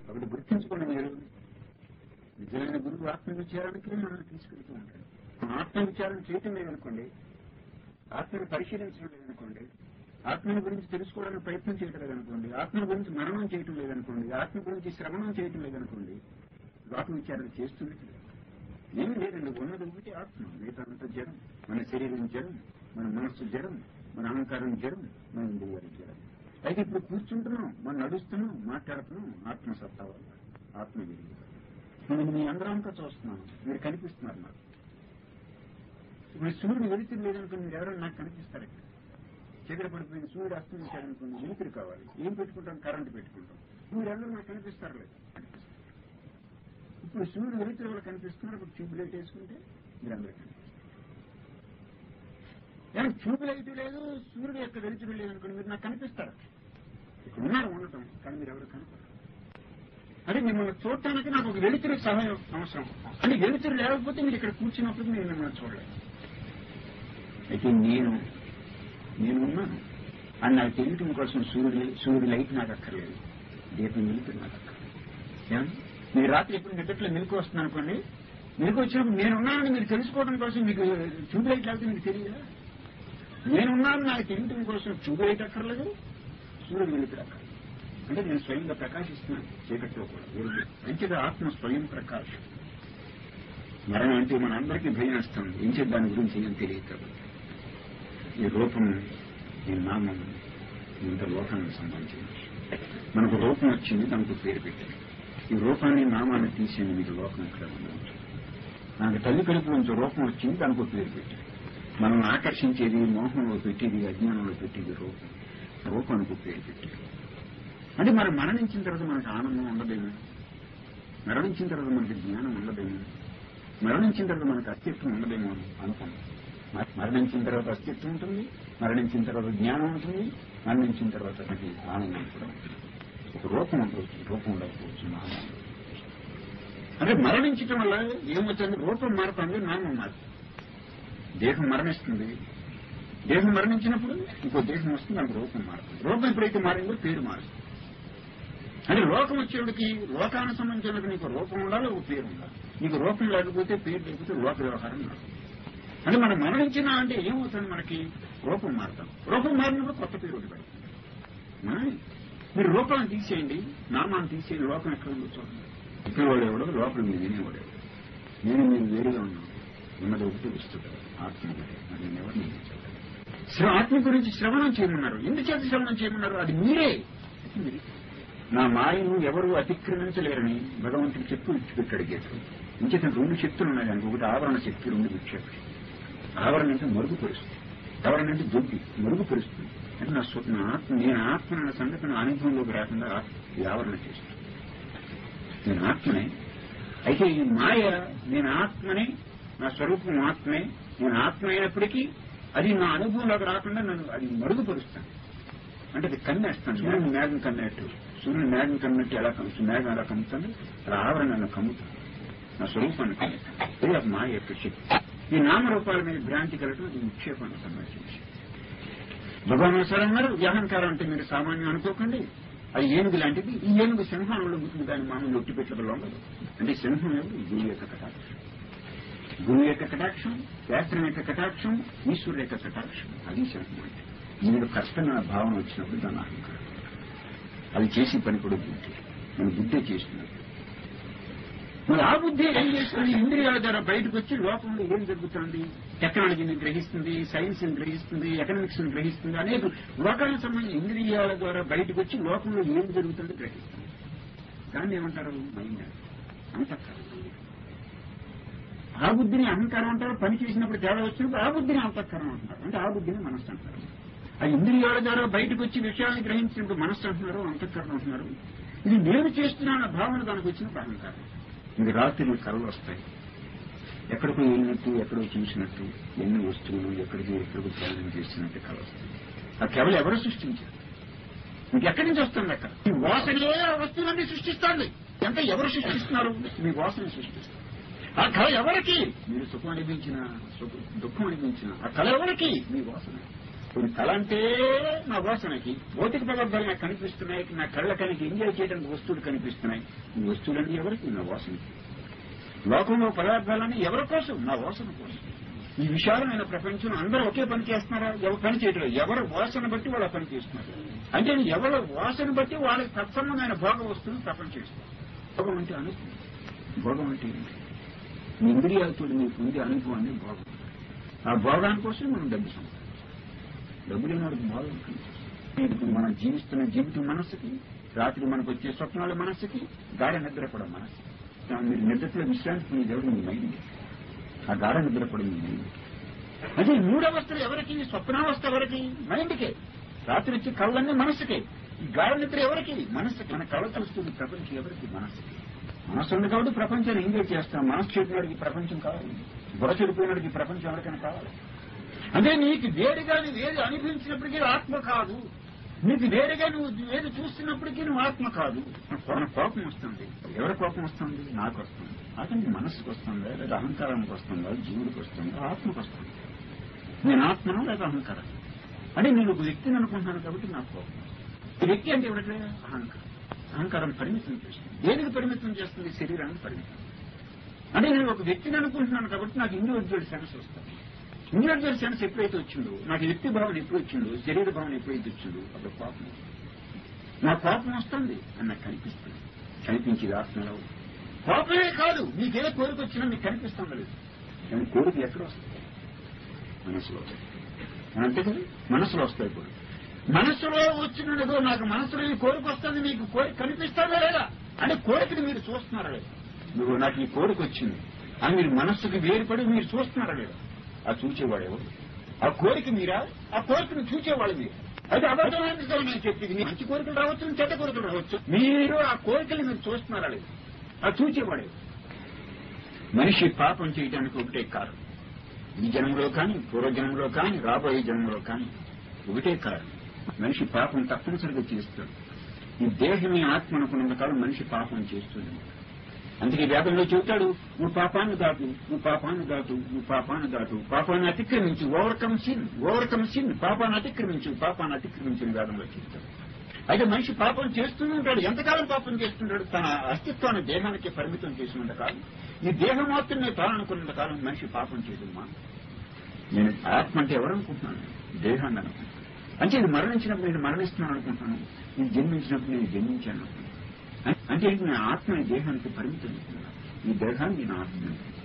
ఒకటి గుర్తించుకోండి మీరు నిజమైన గురువు ఆత్మ విచారానికి మనల్ని తీసుకెళ్తూ ఉంటాడు ఆత్మ విచారం చేయటం లేదనుకోండి ఆత్మను పరిశీలించడం లేదనుకోండి ఆత్మని గురించి తెలుసుకోవడానికి ప్రయత్నం చేయటం లేదనుకోండి ఆత్మ గురించి మరణం చేయటం లేదనుకోండి ఆత్మ గురించి శ్రవణం చేయటం లేదనుకోండి లోక విచారణ చేస్తున్నట్టు ఏమి లేదండి ఉన్నది ఒకటి ఆత్మ మిగతా అంతా జడం మన శరీరం జడం మన మనస్సు జడం మన అహంకారం జడం మన ఇంద్రియాలు జడం అయితే ఇప్పుడు కూర్చుంటున్నాం మనం నడుస్తున్నాం మాట్లాడుతున్నాం ఆత్మ సత్తా వల్ల ఆత్మ వెలుగు నేను మీ అందరంతా చూస్తున్నాను మీరు కనిపిస్తున్నారు నాకు ఇప్పుడు సూర్యుడు వెలుతురు లేదనుకుని మీరు ఎవరైనా నాకు కనిపిస్తారు ఇక్కడ చీకటి పడిపోయిన సూర్యుడు అస్తమించాడనుకుని వెలుతురు కావాలి ఏం పెట్టుకుంటాం కరెంట్ పెట్టుకుంటాం మీరు ఎవరు నాకు కనిపిస్తారు లేదు కనిపిస్తారు ఇప్పుడు సూర్యుడు వెలుతురు వల్ల కనిపిస్తున్నారు ఇప్పుడు ట్యూబ్ లైట్ వేసుకుంటే మీరు అందరూ కనిపిస్తారు కానీ ట్యూబ్ లైట్ లేదు సూర్యుడు యొక్క వెలుతురు లేదనుకోండి మీరు నాకు కనిపిస్తారు ఇక్కడ ఉన్నారు ఉండటం కానీ మీరు ఎవరు కనపడరు అంటే మిమ్మల్ని చూడటానికి నాకు ఒక వెలుతురు సహాయం అవసరం అంటే వెలుతురు లేకపోతే మీరు ఇక్కడ కూర్చున్నప్పుడు నేను మిమ్మల్ని చూడలేదు అయితే నేను నేను ఉన్నాను అని నాకు తెలియటం కోసం సూర్యుడు సూర్యుడు లైట్ నాకు అక్కర్లేదు దీపం వెలుతురు నాకు అక్కర్లేదు ఏమండి? మీరు రాత్రి ఎప్పుడు నిద్రలో మెలకు వస్తుంది అనుకోండి మెలకు వచ్చినప్పుడు నేనున్నానని మీరు తెలుసుకోవడం కోసం మీకు ట్యూబ్ లైట్ లేకపోతే మీకు తెలియదా నేనున్నాను నాకు తెలియటం కోసం ట్యూబ్ లైట్ అక్కర్లేదు సూర్యుడు వెలుతురు అక్కర్లేదు అంటే నేను స్వయంగా ప్రకాశిస్తున్నాను చీకట్లో కూడా వెలుగు మంచిగా ఆత్మ స్వయం ప్రకాశం మరణం అంటే మన అందరికీ భయం వస్తుంది ఏం చేద్దాం దాని గురించి ఏం తెలియదు కాబట్టి ఈ రూపం ఈ నామం ఇంత లోకానికి సంబంధించింది మనకు రూపం వచ్చింది దానికి పేరు పెట్టారు ఈ రూపాన్ని నామాన్ని తీసేది మీకు లోకం ఇక్కడ ఉండవచ్చు నాకు తల్లి కడుపు నుంచి రూపం వచ్చింది దానికి ఒక పేరు పెట్టారు మనం ఆకర్షించేది మోహంలో పెట్టేది అజ్ఞానంలో పెట్టేది రూపం రూపానికి ఒక పేరు పెట్టారు అంటే మరి మరణించిన తర్వాత మనకు ఆనందం ఉండదేమో మరణించిన తర్వాత మనకి జ్ఞానం ఉండదేమో మరణించిన తర్వాత మనకు అస్తిత్వం ఉండదేమో అని అనుకున్నాం మ- మరణించిన తర్వాత అస్తిత్వం ఉంటుంది మరణించిన తర్వాత జ్ఞానం ఉంటుంది మరణించిన తర్వాత మనకి ఆనందం కూడా ఉంటుంది ఒక రూపం ఉండవచ్చు రూపం ఉండకపోవచ్చు నామం ఉండవచ్చు. అంటే మరణించటం వల్ల ఏమవుతుంది రూపం మారుతుంది నామం మారుతుంది దేహం మరణిస్తుంది దేహం మరణించినప్పుడు ఇంకో దేహం వస్తుంది దానికి రూపం మారుతుంది రూపం ఎప్పుడైతే మారిందో పేరు మారుతుంది అంటే లోకం వచ్చేవాడికి లోకానికి సంబంధించిన నీకు రూపం ఉండాలి ఒక పేరు ఉండాలి నీకు రూపం లేకపోతే పేరు లేకపోతే లోక వ్యవహారం నడవదు. అంటే మనం మరణించినా అంటే ఏమవుతుంది మనకి రూపం మారుతాం రూపం మారినప్పుడు కొత్త పేరు ఒకటి పెడతాం ఆ? మీరు రూపాన్ని తీసేయండి నామాన్ని తీసేయండి లోకం ఎక్కడ ఉందో చూడండి ఇక్కడ వాడు ఎవడో లోపల మీరు వినేవాడు ఎవడు నేను మీరు వేరుగా ఉన్నాను ఉన్నది ఒకటి వస్తుంది ఆత్మ ఒకటి. అది నేను ఎవరిని నిందించలేదు. శ్ర- ఆత్మ గురించి శ్రవణం చేయమన్నారు ఎందుచేత శ్రవణం చేయమన్నారు అది మీరే అది మీరే నా మాయను ఎవరు అతిక్రమించలేరని భగవంతుడు చెప్పు విడిచిపెట్టాడు గీతలు ఇంచేత రెండు శక్తులు ఉన్నాయి దానికి ఒకటి ఆవరణ శక్తి రెండు విక్షేపం ఆవరణ అంటే మరుగుపరుస్తుంది ఆవరణ అంటే దొడ్డి మరుగుపరుస్తుంది అంటే నా స్వ- నా ఆత్మ నేను ఆత్మ అన్న సంగతి నా అనుభవంలోకి రాకుండా ఈ ఆవరణ చేస్తుంది నేను ఆత్మనే అయితే ఈ మాయ నేను ఆత్మనే నా స్వరూపం ఆత్మే నేను ఆత్మ అయినప్పటికీ అది నా అనుభవంలోకి రాకుండా నన్ను అది మరుగుపరుస్తాను అంటే అది కన్నేస్తాను సూర్యుని మేఘం కన్నట్టు సూర్యుని మేఘం కన్నట్టు ఎలా కమ్ముతుంది మేఘం ఎలా కమ్ముతుంది అలా ఆవరణ నన్ను కమ్ముతాను నా స్వరూపాన్ని కమ్ముతాను ఇది ఒక మాయ యొక్క శక్తి ఈ నామరూపాల మీద భ్రాంతి కలగడం అది నిక్షేపానికి సంబంధించిన విషయం భగవాన్ సార్ అన్నారు ఈ అహంకారం అంటే మీరు సామాన్యం అనుకోకండి అది ఏనుగు లాంటిది ఈ ఏనుగు సింహంలో గుర్తుంది దాని మామూలు ఒట్టి పెట్టడంలో ఉండదు అంటే సింహం ఎవరు గురువు యొక్క కటాక్షం గురువు యొక్క కటాక్షం శాస్త్రం యొక్క కటాక్షం ఈశ్వరుడు యొక్క కటాక్షం అది సింహం అంటే మీరు కష్టమైన భావన వచ్చినప్పుడు దాని అహంకారం అది చేసి పని కూడా బుద్ధి మన బుద్ధే చేస్తున్నది మరి ఆ బుద్ధి ఏం చేస్తుంది ఇంద్రియాల ద్వారా బయటకు వచ్చి లోకంలో ఏం జరుగుతుంది టెక్నాలజీని గ్రహిస్తుంది సైన్స్ ని గ్రహిస్తుంది ఎకనామిక్స్ ని గ్రహిస్తుంది అనేక లోకానికి సంబంధించిన ఇంద్రియాల ద్వారా బయటకు వచ్చి లోకంలో ఏం జరుగుతుందో గ్రహిస్తుంది దాన్ని ఏమంటారు మైండ్ అంతఃకరణ ఆ బుద్ధిని అహంకారం అంటారు పని చేసినప్పుడు తేడా వచ్చినప్పుడు ఆ బుద్ధిని అంతఃకరం అంటారు అంటే ఆ బుద్ధిని మనస్సు అంటారు ఆ ఇంద్రియాల ద్వారా బయటకు వచ్చి విషయాన్ని గ్రహించినప్పుడు మనస్సు అంటున్నారు అంతఃకరణ అంటున్నారు ఇది నేను చేస్తున్నాన భావన దానికి వచ్చినప్పుడు అహంకారం ఇది రాత్రి కళలు వస్తాయి ఎక్కడికో వెళ్ళినట్టు ఎక్కడో చూసినట్టు ఎన్ని వస్తువులు ఎక్కడికి ఎక్కడికి ప్రయాణం చేస్తున్నట్టు కళ వస్తాయి ఆ కళలు ఎవరు సృష్టించారు ఇంకెక్కడి నుంచి వస్తుంది అక్కడ ఈ వాసనే ఆ వస్తువులన్నీ సృష్టిస్తోంది ఎంత ఎవరు సృష్టిస్తున్నారు మీ వాసన సృష్టిస్తారు ఆ కళ ఎవరికి మీరు సుఖం అనిపించిన సుఖ దుఃఖం అనిపించిన ఆ కళ ఎవరికి మీ వాసన ఇప్పుడు తల అంటే నా వాసనకి భౌతిక పదార్థాలు నాకు కనిపిస్తున్నాయి నా కళ్ళకనికి ఎంజాయ్ చేయడానికి వస్తువులు కనిపిస్తున్నాయి ఈ వస్తువులన్నీ ఎవరికి నా వాసనకి లోకంలో పదార్థాలన్నీ ఎవరి కోసం నా వాసన కోసం ఈ విశాలమైన ప్రపంచం అందరూ ఒకే పని చేస్తున్నారా ఎవరు పని చేయట్లేదు ఎవరి వాసన బట్టి వాళ్ళ పని చేస్తున్నారు అంటే ఎవరి వాసన బట్టి వాళ్ళకి తత్సంబంధమైన భోగ వస్తువులు ప్రపంచం ఇస్తారు భోగం అంటే అనుభవం భోగం అంటే ఏంటి? మీ ఇంద్రియాలతో మీరు పొందే అనుభవాన్ని భోగం ఆ భోగాని కోసం మనం డబ్బు సంపాదిస్తాం డబ్బు లేని వాడికి భోగం కనిపిస్తుంది. ఇప్పుడు మనం జీవిస్తున్న జీవితం మనస్సుకి రాత్రి మనకు వచ్చే స్వప్నాల మనస్సుకి గాఢ నిద్ర కూడా మనస్సు మీరు నిద్రలో విశ్రాంతి పొందేది ఎవరు మీ మైండ్ ఆ గాఢ నిద్ర కూడా మీ మైండ్ అదే ఈ మూడవస్థలు ఎవరికి స్వప్నావస్థ ఎవరికి మైండ్కే రాత్రి వచ్చే కళ్ళన్నీ మనస్సుకే ఈ గాఢ నిద్ర ఎవరికి మనస్సుకి మన కళ తెలుస్తుంది ప్రపంచం ఎవరికి మనస్సుకి మనస్సు ఉంది కాబట్టి ప్రపంచాన్ని ఎంజాయ్ చేస్తాం మనస్సు చెప్పినాడికి ప్రపంచం కావాలి బుర్ర చెడిపోయినాడికి ప్రపంచం ఎవరికైనా కావాలి అంటే నీకు వేడిగా నువ్వు ఏది అనుభవించినప్పటికీ ఆత్మ కాదు నీకు వేడిగా నువ్వు ఏది చూస్తున్నప్పటికీ నువ్వు ఆత్మ కాదు మన కోపం వస్తుంది ఎవరి కోపం వస్తుంది నాకు వస్తుంది అతనికి మనస్సుకు వస్తుందా లేదా అహంకారానికి వస్తుందా జీవుడికి వస్తుందా ఆత్మకు వస్తుంది నేను ఆత్మను లేదా అహంకారం అంటే నేను ఒక వ్యక్తిని అనుకుంటున్నాను కాబట్టి నాకు కోపం ఈ వ్యక్తి అంటే ఎవరికే అహంకారం అహంకారం పరిమితం చేస్తుంది దేనికి పరిమితం చేస్తుంది శరీరానికి పరిమితం అంటే నేను ఒక వ్యక్తిని అనుకుంటున్నాను కాబట్టి నాకు ఇండివిజువల్ సెన్స్ వస్తుంది ఇండివిజువల్ సెన్స్ ఎప్పుడైతే వచ్చిందో నాకు వ్యక్తి భావన ఎప్పుడు వచ్చిందో శరీర భావన ఎప్పుడైతే వచ్చిందో అప్పుడు కోపం వస్తుంది. నా కోపం వస్తుంది అని నాకు కనిపిస్తుంది కనిపించేది ఆత్మలో కోపమే కాదు నీకే కోరిక వచ్చినా నీకు కనిపిస్తుంది లేదు కానీ కోరిక ఎక్కడ వస్తుంది మనసులో అంతే కదా మనసులో వస్తాయి కోరిక మనసులో వచ్చినదో నాకు మనసులో ఈ కోరిక వస్తుంది మీకు కోరిక కనిపిస్తుందా లేదా అంటే కోరికని మీరు చూస్తున్నారా లేదా నువ్వు నాకు ఈ కోరిక వచ్చింది అని మీరు మనస్సుకి వేరుపడి మీరు చూస్తున్నారా లేదా ఆ చూచేవాడు ఎవరు ఆ కోరిక మీరా ఆ కోరికను చూచేవాడు మీరు అయితే అబద్ధమైన నేను చెప్పింది మీ మంచి కోరికలు రావచ్చు చెడ్డ కోరికలు రావచ్చు మీరు ఆ కోరికలు మీరు చూస్తున్నారా లేదు ఆ చూచేవాడు ఎవరు? మనిషి పాపం చేయడానికి ఒకటే కారణం ఈ జన్మలో కానీ పూర్వజన్మలో కానీ రాబోయే జన్మలో కానీ ఒకటే కారణం మనిషి పాపం తప్పనిసరిగా చేస్తాడు ఈ దేహమే ఆత్మ అనుకున్నంత కాలం మనిషి పాపం చేస్తుంది అందుకే వేదంలో చెబుతాడు నువ్వు పాపాన్ని దాటు నువ్వు పాపాన్ని దాటు నువ్వు పాపాన్ని దాటు పాపాన్ని అతిక్రమించు ఓవర్కమ్ సిన్ ఓవర్కమ్ సిన్ పాపాన్ని అతిక్రమించు పాపాన్ని అతిక్రమించిన వేదంలో చెబుతాడు అయితే మనిషి పాపం చేస్తూనే ఉంటాడు ఎంతకాలం పాపం చేస్తుంటాడు తన అస్తిత్వాన్ని దేహానికి పరిమితం చేసినంత కాలం ఈ దేహం మాత్రమే తాననుకున్నంత కాలం మనిషి పాపం చేయడం మా నేను ఆత్మ అంటే ఎవరు అనుకుంటున్నాను దేహాన్ని అనుకుంటున్నాను అంటే ఇది మరణించినప్పుడు నేను మరణిస్తున్నాను అనుకుంటున్నాను ఇది జన్మించినప్పుడు నేను జన్మించాను అనుకుంటున్నాను అం- అంటే ఇది నా ఆత్మ ఈ దేహానికి పరిమితం అవుతున్నాను. ఈ దేహాన్ని నేను ఆత్మ అనుకుంటున్నాను.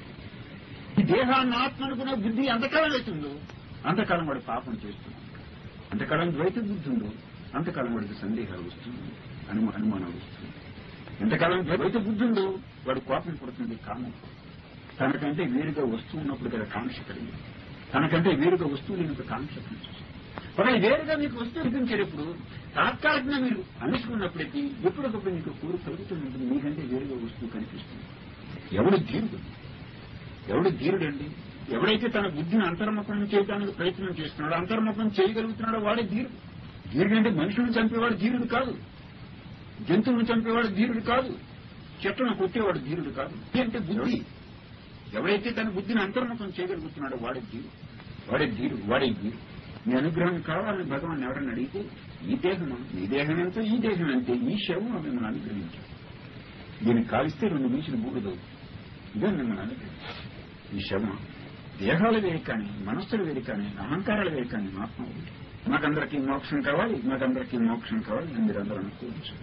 ఈ దేహాన్ని ఆత్మ అనుకున్న బుద్ధి ఎంతకాలం అవుతుందో అంతకాలం వాడు పాపం చేస్తున్నాడు అంతకాలం ద్వైత బుద్ధి ఉందో అంతకాలం వాడికి సందేహాలు వస్తుంది అనుమ అనుమానాలు వస్తుంది ఎంతకాలం ద్వైత బుద్ధి ఉందో వాడు కోపం పడుతుంది కామం తనకంటే వేరుగా వస్తువు ఉన్నప్పుడు కదా కాంక్ష కలిగింది తనకంటే వేరుగా వస్తువు లేనప్పుడు కాంక్ష కనిపిస్తుంది ఒకవేళ వేరుగా మీకు వస్తువు అనిపించేటప్పుడు తాత్కాలికంగా మీరు అనుకున్నప్పటికీ ఎప్పటికప్పుడు మీకు కోరిక కలుగుతున్నప్పుడు మీకంటే వేరుగా వస్తువు కనిపిస్తుంది ఎవడు ధీరుడు ఎవడు ధీరుడండి ఎవడైతే తన బుద్ధిని అంతర్ముఖం చేయడానికి ప్రయత్నం చేస్తున్నాడో అంతర్ముఖం చేయగలుగుతున్నాడో వాడే ధీరుడు ధీరుడు అంటే మనుషులను చంపేవాడు ధీరుడు కాదు జంతువులను చంపేవాడు ధీరుడు కాదు చెట్లను కొట్టేవాడు ధీరుడు కాదు ఇది అంటే బుద్ధి ఎవడైతే తన బుద్ధిని అంతర్ముఖం చేయగలుగుతున్నాడో వాడే ధీరుడు వాడే ధీరుడు వాడే ధీరుడు నీ అనుగ్రహం కావాలని భగవాన్ ఎవరన్నా అడిగితే ఈ దేహమా నీ దేహం ఎంతో ఈ దేహం ఎంతే ఈ శవం మిమ్మల్ని అనుగ్రహించారు దీన్ని కాలిస్తే రెండు నిమిషాలు బూడిదవు ఇదే మిమ్మల్ని అనుగ్రహించారు ఈ శవం దేహాలు వేరు కానీ మనస్సులు వేరు కానీ అహంకారాలు వేరు కానీ ఆత్మ ఒకటి మాకందరికీ మోక్షం కావాలి మాకందరికీ మోక్షం కావాలి అని మీరందరూ అనుకోవచ్చు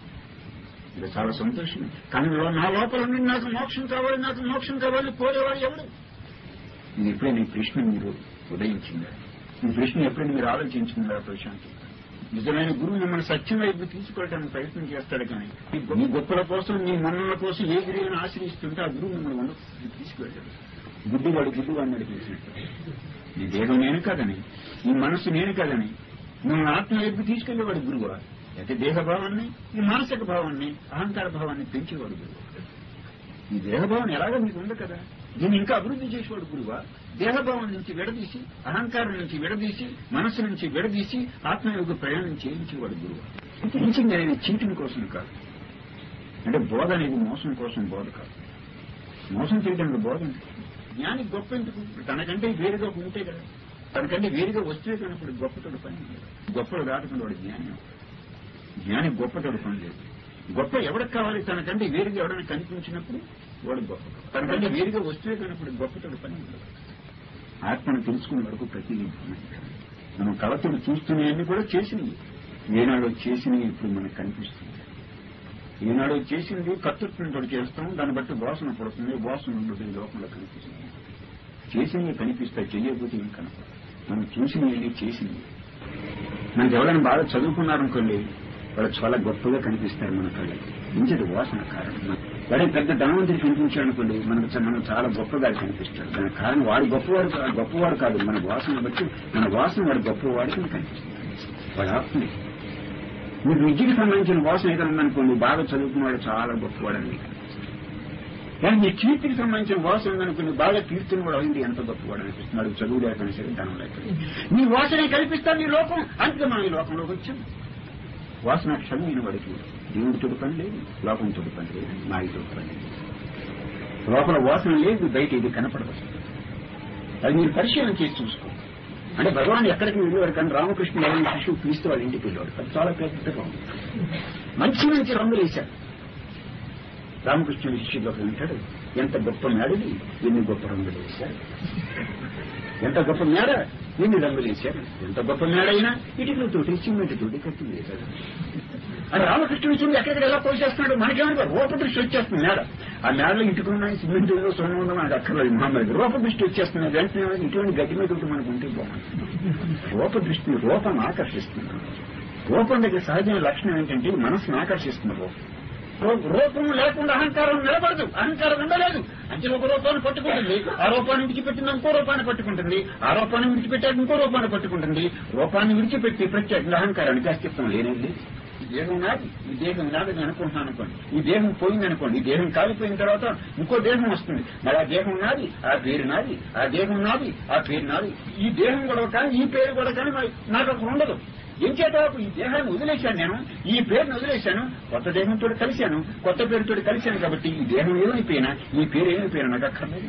ఇది చాలా సంతోషం కానీ లో- నా లోపల నుండి నాకు మోక్షం కావాలి నాకు మోక్షం కావాలి కోరేవాడు ఎవడు ఇది ఎప్పుడైనా ఈ ప్రశ్న మీరు ఉదయించిందా ఈ ప్రశ్న ఎప్పుడైనా మీరు ఆలోచించిందా ప్రశాంత్ నిజమైన గురువు మిమ్మల్ని సత్యం వైపు తీసుకెళ్ళడానికి ప్రయత్నం చేస్తాడు కానీ మీ గొ- మీ గొప్పల కోసం మీ మన్నల కోసం ఏ గురువుని ఆశ్రయిస్తుంటే ఆ గురువు మిమ్మల్ని ఉన్నత తీసుకువెళ్ళాడు గుడ్డివాడు గుడ్డివాడిని నడిపించినట్టు ఈ దేహం నేను కాదని ఈ మనస్సు నేను కాదని మిమ్మల్ని ఆత్మ వైపు తీసుకెళ్లేవాడు గురువు అయితే దేహ భావాన్ని ఈ మానసిక భావాన్ని అహంకార భావాన్ని పెంచేవాడు గురువు ఈ దేహభావం ఎలాగో మీకు ఉంది కదా దీన్ని ఇంకా అభివృద్ధి చేసేవాడు గురువా దేహభావం నుంచి విడదీసి అహంకారం నుంచి విడదీసి మనస్సు నుంచి విడదీసి ఆత్మయోగ ప్రయాణం చేయించేవాడు గురువు టీచింగ్ అనేది చీటింగ్ కోసం కాదు అంటే బోధ అనేది మోసం కోసం బోధ కాదు మోసం చేయడానికి బోధ ఎందుకు? జ్ఞాని గొప్ప ఎందుకు తనకంటే వేరుగా ఉంటే కదా తనకంటే వేరుగా వస్తువే కనప్పుడు గొప్పతోడు పని లేదు. గొప్పలు దాటుకుని వాడు జ్ఞానం జ్ఞాని గొప్పతోడు పని లేదు గొప్ప ఎవరికి కావాలి తనకంటే వేరుగా ఎవరైనా కనిపించినప్పుడు వాడు గొప్ప తనకంటే వేరుగా వస్తువే కనప్పుడు గొప్పతోడు పని లేదు ఆత్మను తెలుసుకునే వరకు ప్రతిదీ మనం కళతోడు చూస్తున్నవన్నీ కూడా చేసినవి ఏనాడో చేసినవి ఇప్పుడు మనకు కనిపిస్తుంది ఏనాడో చేసింది కర్తృత్వంతో చేస్తాం దాన్ని బట్టి వాసన పడుతుంది వాసన ఉండదు ఈ లోకంలో కనిపిస్తుంది చేసినవి కనిపిస్తాయి చెయ్యకపోతే ఏం కనపడదు మనం చూసినవి చేసింది మనకి ఎవరైనా బాగా చదువుకున్నారనుకోండి వాళ్ళు చాలా గొప్పగా కనిపిస్తారు మన కళ్ళకి ఇంచటి వాసన కారణం వాడే పెద్ద ధనవంతుడు కనిపించాడు అనుకోండి మనకు చ- మనం చాలా గొప్పగా కనిపిస్తాడు దానికి కారణం వాడు గొప్పవాడు కా- గొప్పవాడు కాదు మన వాసన బట్టి మన వాసన వాడు గొప్పవాడికి కనిపిస్తుంది వాడు ఆత్మ మీరు విద్యకి సంబంధించిన వాసన ఏదైనా ఉందనుకోండి బాగా చదువుకున్నవాడు చాలా గొప్పవాడని కానీ మీ కీర్తికి సంబంధించిన వాసన ఉందనుకోండి బాగా కీర్తిని కూడా అయింది ఎంత గొప్పవాడు అనిపిస్తున్నాడు చదువు లేకపోయినా సరే ధనం లేకపోయినా మీ వాసనే కల్పిస్తాను ఈ లోకం అంతే మనం ఈ లోకంలోకి వచ్చాం వాసన క్షమైన వాడికి దేవుడితో పని లేదు లోకంతో పని లేదు నాయుతో పని లేదు లోపల వాసన లేదు బయట ఇది కనపడదు అది మీరు పరిశీలన చేసి చూసుకో అంటే భగవాన్ ఎక్కడికి వెళ్ళేవారు కానీ రామకృష్ణ ఎవరి శిశువు క్రీస్తు వాళ్ళ ఇంటికి వెళ్ళేవాడు అది చాలా పెద్దగా ఉంది మంచి మంచి రంగులు వేశారు రామకృష్ణుడి శిష్యుడు ఉంటాడు ఎంత గొప్ప మేడది ఎన్ని గొప్ప రంగులు వేశారు ఎంత గొప్ప మేడ ఎన్ని రంగులు వేశారు ఎంత గొప్ప మేడ అయినా ఇటుకలతోటి సిమెంట్ తోటి కట్టి వేశారు అని రామకృష్ణుడు చూడు ఎక్కడికి ఎలా పోసేస్తున్నాడు మనకేమంటే రూపదృష్టి వచ్చేస్తుంది మేడ ఆ మేడలో ఇటుకున్నాయి సిమెంట్ సొన్న ఉందో మనకు అక్కర్లేదు మహమ్మద్ రూపదృష్టి వచ్చేస్తుంది వెంటనే ఇటువంటి గట్టి మీద ఉంటే మనకు ఉంటే బాగుంటుంది రూపదృష్టి రూపం ఆకర్షిస్తుంది రూపం దగ్గర సహజమైన లక్షణం ఏంటంటే మనసును ఆకర్షిస్తుంది రూపం రూ- రూపం లేకుండా అహంకారం నిలబడదు అహంకారం ఉండలేదు అంటే ఒక రూపాన్ని పట్టుకుంటుంది ఆ రూపాన్ని విడిచిపెట్టింది ఇంకో రూపాన్ని పట్టుకుంటుంది ఆ రూపాన్ని విడిచిపెట్టాక ఇంకో రూపాన్ని పట్టుకుంటుంది రూపాన్ని విడిచిపెట్టి ప్రత్యేకంగా అహంకారానికి అస్తిత్వం లేనండి ఈ దేహం నాది ఈ దేహం నాది నేను అనుకుంటున్నాను అనుకోండి ఈ దేహం పోయింది అనుకోండి ఈ దేహం కాలిపోయిన తర్వాత ఇంకో దేహం వస్తుంది మరి ఆ దేహం నాది ఆ పేరు నాది ఆ దేహం నాది ఆ పేరు నాది ఈ దేహం కూడా కానీ ఈ పేరు కూడా కానీ మరి నాకు అక్కడ ఉండదు ఏం చేత ఈ దేహాన్ని వదిలేశాను నేను ఈ పేరుని వదిలేశాను కొత్త దేహంతో కలిశాను కొత్త పేరుతో కలిశాను కాబట్టి ఈ దేహం ఏమైపోయినా ఈ పేరు ఏమైపోయినా నాకు అక్కర్లేదు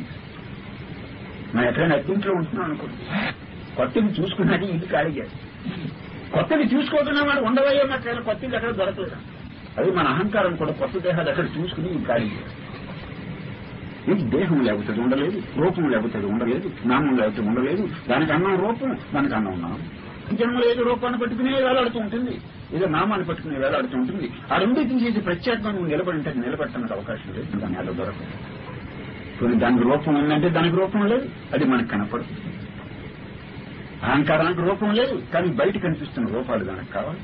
మనం ఎక్కడైనా అత్తింట్లో ఉంటున్నాం అనుకోండి కొత్తవి చూసుకున్నాక ఇది ఖాళీ చేస్తాం కొత్తవి చూసుకోకుండా వాడు ఉండవయ్యే నాకు కొత్తవి ఎక్కడ దొరకలేదు అది మన అహంకారం కూడా కొత్త దేహాలు ఎక్కడ చూసుకుని ఇది ఖాళీ చేస్తాం ఇది దేహం లేకపోతే ఉండలేదు రూపం లేకపోతే ఉండలేదు నామం లేకపోతే ఉండలేదు దానికి అన్నం రూపం దానికి అన్నం నామం జన్మలో ఏదో రూపాన్ని పట్టుకుని వేలాడుతూ ఉంటుంది ఏదో నామాన్ని పట్టుకుని వేలాడుతూ ఉంటుంది ఆ రెండింటిని చేసి ప్రత్యేకంగా నువ్వు నిలబడి ఉంటే నిలబడటానికి అవకాశం లేదు దాని అలా దొరకదు కొన్ని దానికి రూపం ఉందంటే దానికి రూపం లేదు అది మనకు కనపడదు అహంకారానికి రూపం లేదు కానీ బయట కనిపిస్తున్న రూపాలు దానికి కావాలి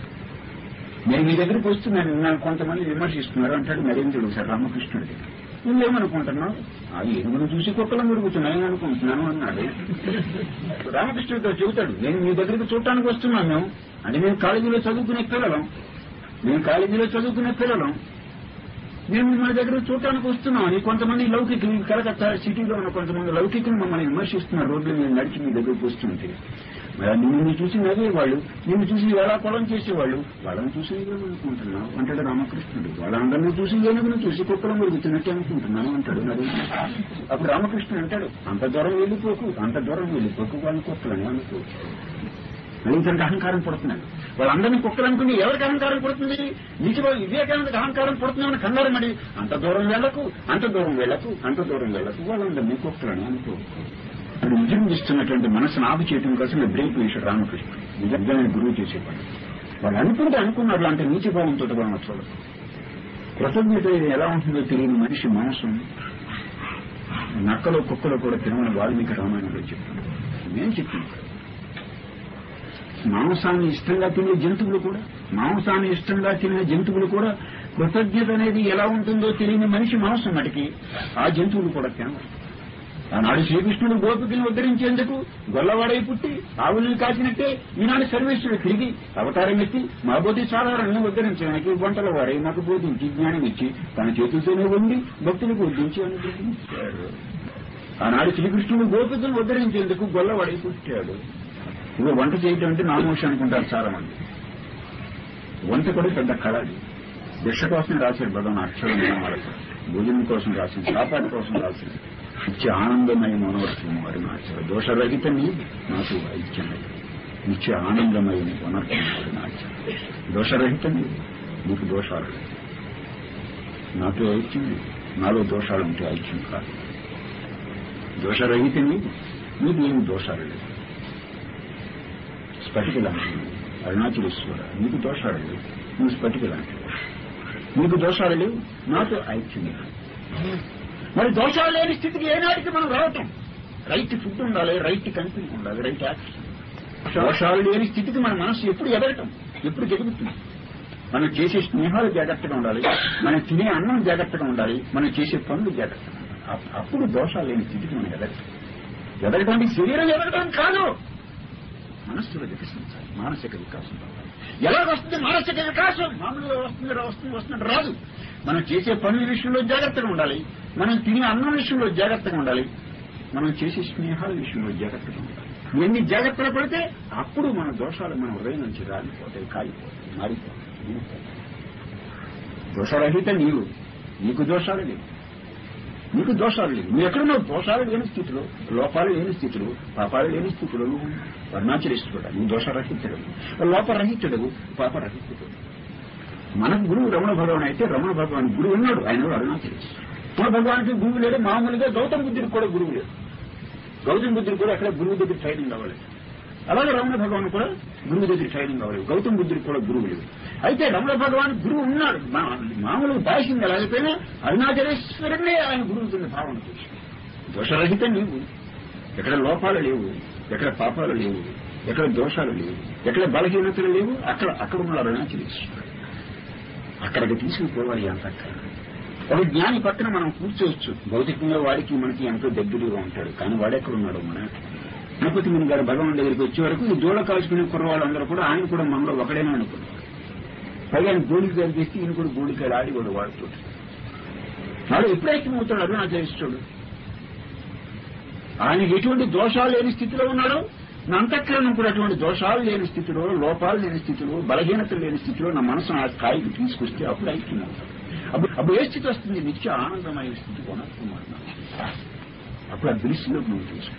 నేను మీ దగ్గరికి వస్తున్నాను నన్ను కొంతమంది విమర్శిస్తున్నారు అంటాడు నరేంద్రుడు సార్ రామకృష్ణుడి నువ్వేమనుకుంటున్నావు ఆ ఎనుగును చూసి కుక్కలు మురుగుతున్నాయని అనుకుంటున్నాను అన్నాడు రామకృష్ణుడితో చెబుతాడు నేను మీ దగ్గరికి చూడటానికి వస్తున్నాను అంటే మేము కాలేజీలో చదువుకునే పిల్లలం మేము కాలేజీలో చదువుకునే పిల్లలం మేము మన దగ్గర చూడటానికి వస్తున్నాం అని కొంతమంది లౌకికులు కలకత్తా సిటీలో ఉన్న కొంతమంది లౌకికులు మమ్మల్ని విమర్శిస్తున్నారు రోడ్లు మీద నడిచి మీ దగ్గరికి వస్తుంటే మరి నిన్ను చూసి నవ్వేవాళ్ళు నిన్ను చూసి ఎలా కొలం చేసేవాళ్ళు వాళ్ళని చూసి ఏమనుకుంటున్నావు అంటాడు రామకృష్ణుడు వాళ్ళందరినీ చూసి ఏనుగును చూసి కుక్కలు మురుగుతున్నట్టు అనుకుంటున్నాను అంటాడు మరి అప్పుడు రామకృష్ణుడు అంటాడు అంత దూరం వెళ్ళిపోకు అంత దూరం వెళ్ళిపోకు వాళ్ళు కుక్కలని అనుకో మళ్ళీ ఇతనికి అహంకారం పుడుతున్నాడు వాళ్ళందరినీ కుక్కలు అనుకుని ఎవరికి అహంకారం పుడుతుంది నిజంగా వివేకానందకి అహంకారం పుడుతుందని కన్నారు మరి అంత దూరం వెళ్ళకు అంత దూరం వెళ్ళకు అంత దూరం వెళ్ళకు వాళ్ళందరినీ కుక్కలని అనుకో అది విజృంభిస్తున్నటువంటి మనసును ఆపు చేయడం కోసం బ్రేక్ వేశాడు రామకృష్ణ నిజంగానే గురువు చేసేవాడు వాళ్ళు అనుకుంటే అనుకున్నారు అంటే నీచిభావంతో మనం చూడదు కృతజ్ఞత ఎలా ఉంటుందో తెలియని మనిషి మనసు నక్కలో కుక్కలో కూడా తినమని వాల్మీకి రామాయణంలో చెప్తున్నాడు నేను చెప్తున్నాను మాంసాన్ని ఇష్టంగా తినే జంతువులు కూడా మాంసాన్ని ఇష్టంగా తినే జంతువులు కూడా కృతజ్ఞత అనేది ఎలా ఉంటుందో తెలియని మనిషి మనసు మటుకి ఆ జంతువులు కూడా తినవు ఆనాడు శ్రీకృష్ణుడు గోపికలను ఉద్ధరించేందుకు గొల్లవాడై పుట్టి ఆవుల్ని కాచినట్టే ఈనాడు సర్వేశ్వరుడు తిరిగి అవతారం ఎత్తి మా బోధి సాధారణను ఉద్ధరించడానికి వంటల వారై మాకు బోధించి జ్ఞానం ఇచ్చి తన చేతులతోనే ఉండి భక్తులకు ఉద్ధరించి అనుగ్రహించాడు ఆనాడు శ్రీకృష్ణుడు గోపికలను ఉద్ధరించేందుకు గొల్లవాడై పుట్టాడు ఇవి వంట చేయటం అంటే నామోషం అనుకుంటారు చాలా మంది వంట కూడా పెద్ద కళ అది భిక్ష కోసం రాశారు భగవాన్ అక్షరం వాళ్ళకి భోజనం కోసం రాసింది కాపాడు కోసం రాసింది నిత్య ఆనందమయ మనోరత్వం అరుణాచల దోషరహిత నీవు నాకు ఐక్యమై నిత్య ఆనందమైన వనర్పం అరుణాచల దోషరహిత నీవు నీకు దోషాలు లేవు. నాతో ఐక్యం లేదు. నాలో దోషాలు ఉంటే ఐక్యం కాదు దోషరహిత నీవు నీకు ఏమి దోషాలు లేవు స్ఫటిక లాంటి అరుణాచలేశ్వర నీకు దోషాలు లేవు నువ్వు స్ఫటిక లాంటి నీకు దోషాలు లేవు నాతో ఐక్యం లేదు. మరి దోషాలు లేని స్థితికి ఏనాటికి మనం రావటం రైట్ ఫుడ్ ఉండాలి రైట్ కనిపించి ఉండాలి రైట్ యాక్షన్ దోషాలు లేని స్థితికి మన మనసు ఎప్పుడు ఎదగటం ఎప్పుడు జరుగుతుంది మనం చేసే స్నేహాలు జాగ్రత్తగా ఉండాలి మనం తినే అన్నం జాగ్రత్తగా ఉండాలి మనం చేసే పనులు జాగ్రత్తగా ఉండాలి అప్- అప్పుడు దోషాలు లేని స్థితికి మనం ఎదగటం ఎదగటం అంటే శరీరం ఎదగటం కాదు మనస్సులో వికసించాలి మానసిక వికాసం రావాలి. ఎలా వస్తుంది మానసిక వికాసం మామూలుగా వస్తుంది రా- వస్తుంది వస్తుంది రాదు మనం చేసే పనుల విషయంలో జాగ్రత్తగా ఉండాలి మనం తినే అన్నం విషయంలో జాగ్రత్తగా ఉండాలి మనం చేసే స్నేహాల విషయంలో జాగ్రత్తగా ఉండాలి ఎన్ని జాగ్రత్తలు పడితే అప్పుడు మన దోషాలు మన హృదయం నుంచి రాలిపోతాయి కాలిపోతాయి మారిపోతాయి విడిపోతాయి. దోషరహిత నీవు నీకు దోషాలు లేవు నీకు దోషాలు లేవు నువ్వు ఎక్కడున్నావు దోషాలు లేని స్థితిలో లోపాలు లేని స్థితిలో పాపాలు లేని స్థితిలో నువ్వు వర్ణాచరిస్తుడా నువ్వు దోషరహితుడు లోపరహితుడు పాపరహితుడు మనకు గురువు రమణ భగవాన్ అయితే రమణ భగవాన్ గురువు ఉన్నాడు ఆయన కూడా అరుణాచలిస్తాడు రమణ భగవానికి గురువు లేడు మామూలుగా గౌతమ బుద్ధుడికి కూడా గురువు లేదు గౌతమ బుద్ధుడు కూడా అక్కడ గురువు దగ్గర ట్రైనింగ్ అవ్వలేదు అలాగే రమణ భగవాన్ కూడా గురువు దగ్గర ట్రైనింగ్ అవ్వలేదు గౌతమ బుద్ధుడికి కూడా గురువు లేదు అయితే రమణ భగవాన్ గురువు ఉన్నాడు మా- మామూలుగా భాషంగా లేకపోయినా అరుణాచలేశ్వరుడే ఆయన గురువు కింద భావన చేసి దోషరహిత నీవు ఎక్కడ లోపాలు లేవు ఎక్కడ పాపాలు లేవు ఎక్కడ దోషాలు లేవు ఎక్కడ బలహీనతలు లేవు అక్కడ అక్కడ ఉన్న అరుణాచలేశ్వరుడు అక్కడికి తీసుకుపోవాలి అంత ఒక జ్ఞాని పక్కన మనం కూర్చోవచ్చు భౌతికంగా వాడికి మనకి ఎంతో దగ్గరగా ఉంటాడు కానీ వాడెక్కడ ఉన్నాడు మన గణపతి ముని గారు భగవాన్ దగ్గరికి వచ్చే వరకు ఈ దూడ కాల్చుకునే కుర్రవాళ్ళందరూ కూడా ఆయన కూడా మనలో ఒకడేనా అనుకున్నారు పైగా ఆయన గోళికాయలు చేసి ఈయన కూడా గోళికాయలు ఆడి కూడా వాడుతూ వాడు ఎప్పుడైతే అవుతాడు నాకు తెలుస్తాడు ఆయనకి ఎటువంటి దోషాలు లేని స్థితిలో ఉన్నాడో నా అంతఃకరణం కూడా అటువంటి దోషాలు లేని స్థితిలో లోపాలు లేని స్థితిలో బలహీనతలు లేని స్థితిలో నా మనసును ఆ స్థాయికి తీసుకొస్తే అప్పుడు ఐక్యం అవుతాడు అప్పుడు అప్పుడు ఏ స్థితి వస్తుంది నిత్య ఆనందమైన స్థితి కొనక్కుమారు అప్పుడు ఆ దృష్టిలోకి నువ్వు తీసుకుంటావు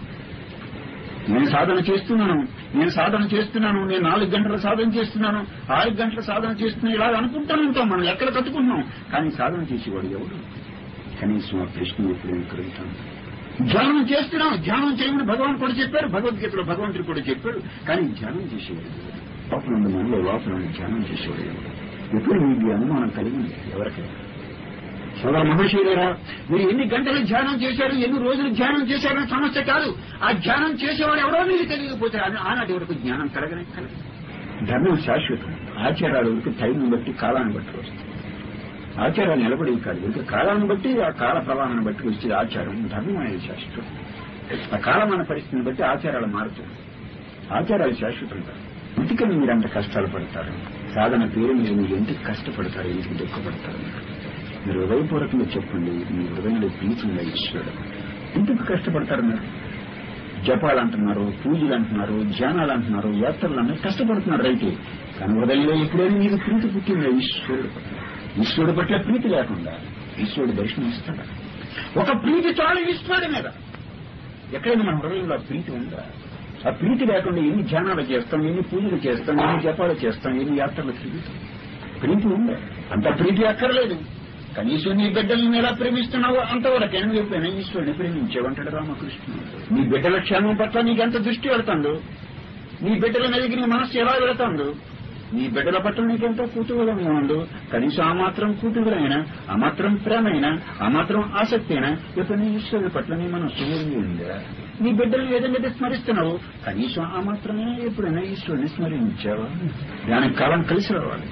నేను సాధన చేస్తున్నాను నేను సాధన చేస్తున్నాను నేను నాలుగు గంటల సాధన చేస్తున్నాను ఆరు గంటల సాధన చేస్తున్నాను ఇలా అనుకుంటూనే ఉంటాం మనం ఎక్కడ కట్టుకుంటున్నాం కానీ సాధన చేసేవాడు ఎవడు కనీసం ఆ ప్రశ్న ఎప్పుడు కలుగుతాను ధ్యానం చేస్తున్నాం ధ్యానం చేయమని భగవాన్ కూడా చెప్పారు భగవద్గీతలో భగవంతుడు కూడా చెప్పాడు కానీ ధ్యానం చేసేవాడు ఎవరు? లోపల ఉన్న మనలో లోపల ఉన్న ధ్యానం చేసేవాడు ఎవరు? ఎప్పుడు మీకు ఈ అనుమానం కలిగింది ఎవరికైనా సోదర మహర్షులేరా మీరు ఎన్ని గంటలు ధ్యానం చేశారు ఎన్ని రోజులు ధ్యానం చేశారనే సమస్య కాదు ఆ ధ్యానం చేసేవాడు ఎవరో మీకు తెలియకపోతే ఆ- ఆనాటి వరకు జ్ఞానం కలగనే కలగదు ధర్మం శాశ్వతం ఆచారాలు వరకు టైంని బట్టి కాలాన్ని బట్టి వస్తుంది ఆచారాలు నిలబడేవి కాదు ఇంకా కాలాన్ని బట్టి ఆ కాల ప్రవాహాన్ని బట్టి వచ్చేది ఆచారం ధర్మం అనేది శాశ్వతం ఆ కాలమాన పరిస్థితిని బట్టి ఆచారాలు మారుతుంది ఆచారాలు శాశ్వతం కాదు ఎందుకని మీరు అంత కష్టాలు పడతారు సాధన పేరు మీరు మీరు ఎందుకు కష్టపడతారు ఎందుకు దుఃఖపడతారు మీరు హృదయపూర్వకంగా చెప్పండి మీ హృదయంలో ప్రీతిగా ఈశ్వరుడు ఎందుకు కష్టపడతారు మీరు జపాలు అంటున్నారు పూజలు అంటున్నారు ధ్యానాలు అంటున్నారు యాత్రలు అన్నారు కష్టపడుతున్నారు రైతే కానీ హృదయంలో ఎప్పుడైనా మీకు ప్రీతి పుట్టిందా ఈశ్వరుడు పట్ల ఈశ్వరుడు పట్ల ప్రీతి లేకుండా ఈశ్వరుడు దర్శనం ఇస్తాడా ఒక ప్రీతి చాలు ఈశ్వరుడి మీద ఎక్కడైనా మన హృదయంలో ఆ ప్రీతి ఉందా ఆ ప్రీతి లేకుండా ఎన్ని ధ్యానాలు చేస్తాం ఎన్ని పూజలు చేస్తాం ఎన్ని జపాలు చేస్తాం ఎన్ని యాత్రలు తిరుగుతాం ప్రీతి ఉందా అంత ప్రీతి అక్కర్లేదు కనీసం నీ బిడ్డలను ఎలా ప్రేమిస్తున్నావో అంతవరకు ఎన్ని చెప్పిన ఈశ్వరుని ప్రేమించేవంటాడు రామకృష్ణ నీ బిడ్డల క్షేమం పట్ల నీకెంత దృష్టి వెళ్తాందో నీ బిడ్డల మీదకి నీ మనస్సు ఎలా వెళతాందో నీ బిడ్డల పట్ల నీకెంతో కుతూహలంగా ఉందో కనీసం ఆ మాత్రం కుతూహలైనా ఆ మాత్రం ప్రేమైనా ఆ మాత్రం ఆసక్తి అయినా ఇప్పుడు నీ ఈశ్వరుడి పట్ల నీ మనస్సు ఊరింది ఉందా నీ బిడ్డలు ఏదైతే స్మరిస్తున్నావు కనీసం ఆ మాత్రమే ఎప్పుడైనా ఈశ్వరుని స్మరించావా దానికి కాలం కలిసి రావాలి